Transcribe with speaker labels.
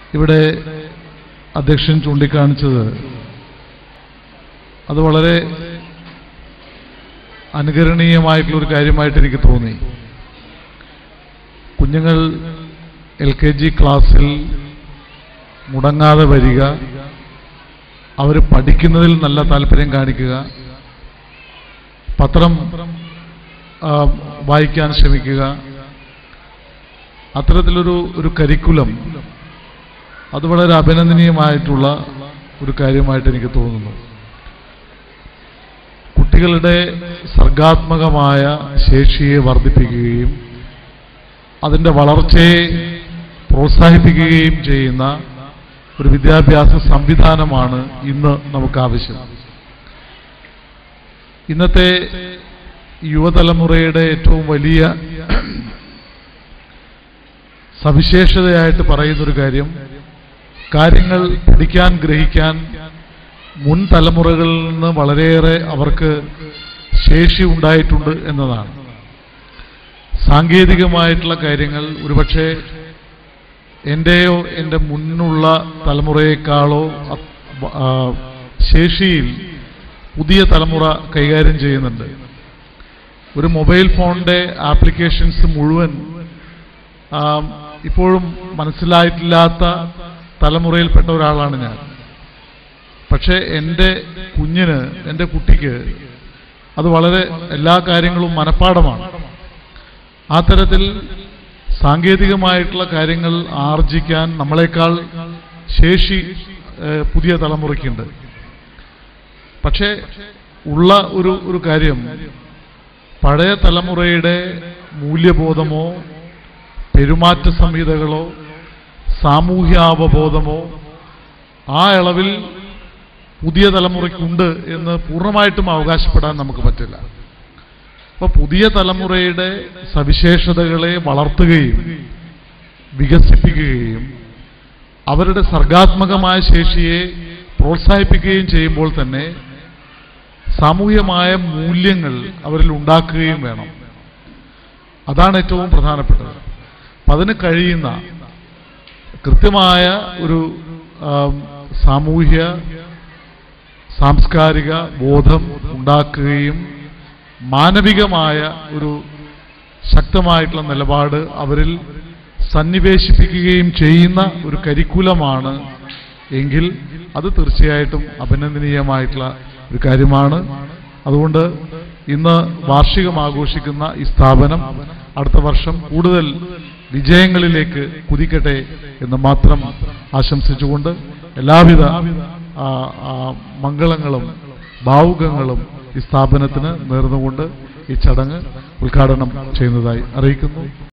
Speaker 1: ഇവിടെ അധ്യക്ഷൻ ചൂണ്ടിക്കാണിച്ചത് അത് വളരെ അനുകരണീയമായിട്ടുള്ള ഒരു കാര്യമായിട്ട് എനിക്ക് തോന്നി കുഞ്ഞുങ്ങൾ എൽ കെ ജി ക്ലാസ്സിൽ മുടങ്ങാതെ വരിക അവർ പഠിക്കുന്നതിൽ നല്ല താല്പര്യം കാണിക്കുക പത്രം ആ, വായിക്കാൻ ശ്രമിക്കുക അത്തരത്തിലൊരു ഒരു കരിക്കുലം അത് വളരെ അഭിനന്ദനീയമായിട്ടുള്ള ഒരു കാര്യമായിട്ട് എനിക്ക് തോന്നുന്നു കുട്ടികളുടെ സർഗാത്മകമായ ശേഷിയെ വർദ്ധിപ്പിക്കുകയും അതിൻ്റെ വളർച്ചയെ പ്രോത്സാഹിപ്പിക്കുകയും ചെയ്യുന്ന ഒരു വിദ്യാഭ്യാസ സംവിധാനമാണ് ഇന്ന് നമുക്ക് ആവശ്യം ഇന്നത്തെ യുവതലമുറയുടെ ഏറ്റവും വലിയ സവിശേഷതയായിട്ട് പറയുന്നൊരു കാര്യം കാര്യങ്ങൾ പഠിക്കാൻ ഗ്രഹിക്കാൻ മുൻ തലമുറകളിൽ നിന്ന് വളരെയേറെ അവർക്ക് ശേഷി ഉണ്ടായിട്ടുണ്ട് എന്നതാണ് സാങ്കേതികമായിട്ടുള്ള കാര്യങ്ങൾ ഒരുപക്ഷെ എൻ്റെയോ എൻ്റെ മുന്നുള്ള തലമുറയേക്കാളോ അ- ആ, ശേഷിയിൽ പുതിയ തലമുറ കൈകാര്യം ചെയ്യുന്നുണ്ട് ഒരു മൊബൈൽ ഫോണിൻ്റെ ആപ്ലിക്കേഷൻസ് മുഴുവൻ ആ, ഇപ്പോഴും മനസ്സിലായിട്ടില്ലാത്ത തലമുറയിൽപ്പെട്ട ഒരാളാണ് ഞാൻ പക്ഷേ എൻ്റെ കുഞ്ഞിന് എൻ്റെ കുട്ടിക്ക് അത് വളരെ എല്ലാ കാര്യങ്ങളും മനഃപ്പാടമാണ് ആ തരത്തിൽ സാങ്കേതികമായിട്ടുള്ള കാര്യങ്ങൾ ആർജിക്കാൻ നമ്മളെക്കാൾ ശേഷി ഏഹ്, പുതിയ തലമുറയ്ക്കുണ്ട് പക്ഷേ ഉള്ള ഒരു ഒരു കാര്യം പഴയ തലമുറയുടെ മൂല്യബോധമോ പെരുമാറ്റ സംഹിതകളോ സാമൂഹ്യാവബോധമോ ആ അളവിൽ പുതിയ തലമുറയ്ക്കുണ്ട് എന്ന് പൂർണ്ണമായിട്ടും അവകാശപ്പെടാൻ നമുക്ക് പറ്റില്ല അപ്പൊ പുതിയ തലമുറയുടെ സവിശേഷതകളെ വളർത്തുകയും വികസിപ്പിക്കുകയും അവരുടെ സർഗാത്മകമായ ശേഷിയെ പ്രോത്സാഹിപ്പിക്കുകയും ചെയ്യുമ്പോൾ തന്നെ സാമൂഹ്യമായ മൂല്യങ്ങൾ അവരിൽ ഉണ്ടാക്കുകയും വേണം അതാണ് ഏറ്റവും പ്രധാനപ്പെട്ടത് അപ്പം അതിന് കഴിയുന്ന കൃത്യമായ ഒരു ആം, സാമൂഹ്യ സാംസ്കാരിക ബോധം ഉണ്ടാക്കുകയും മാനവികമായ ഒരു ശക്തമായിട്ടുള്ള നിലപാട് അവരിൽ സന്നിവേശിപ്പിക്കുകയും ചെയ്യുന്ന ഒരു കരിക്കുലമാണ് എങ്കിൽ അത് തീർച്ചയായിട്ടും അഭിനന്ദനീയമായിട്ടുള്ള ഒരു കാര്യമാണ് അതുകൊണ്ട് ഇന്ന് വാർഷികം ആഘോഷിക്കുന്ന ഈ സ്ഥാപനം അടുത്ത വർഷം കൂടുതൽ വിജയങ്ങളിലേക്ക് കുതിക്കട്ടെ എന്ന് മാത്രം ആശംസിച്ചുകൊണ്ട് എല്ലാവിധ ആ, ആ, മംഗളങ്ങളും ഭാവുകങ്ങളും ഈ സ്ഥാപനത്തിന് നേർന്നുകൊണ്ട് ഈ ചടങ്ങ് ഉദ്ഘാടനം ചെയ്യുന്നതായി അറിയിക്കുന്നു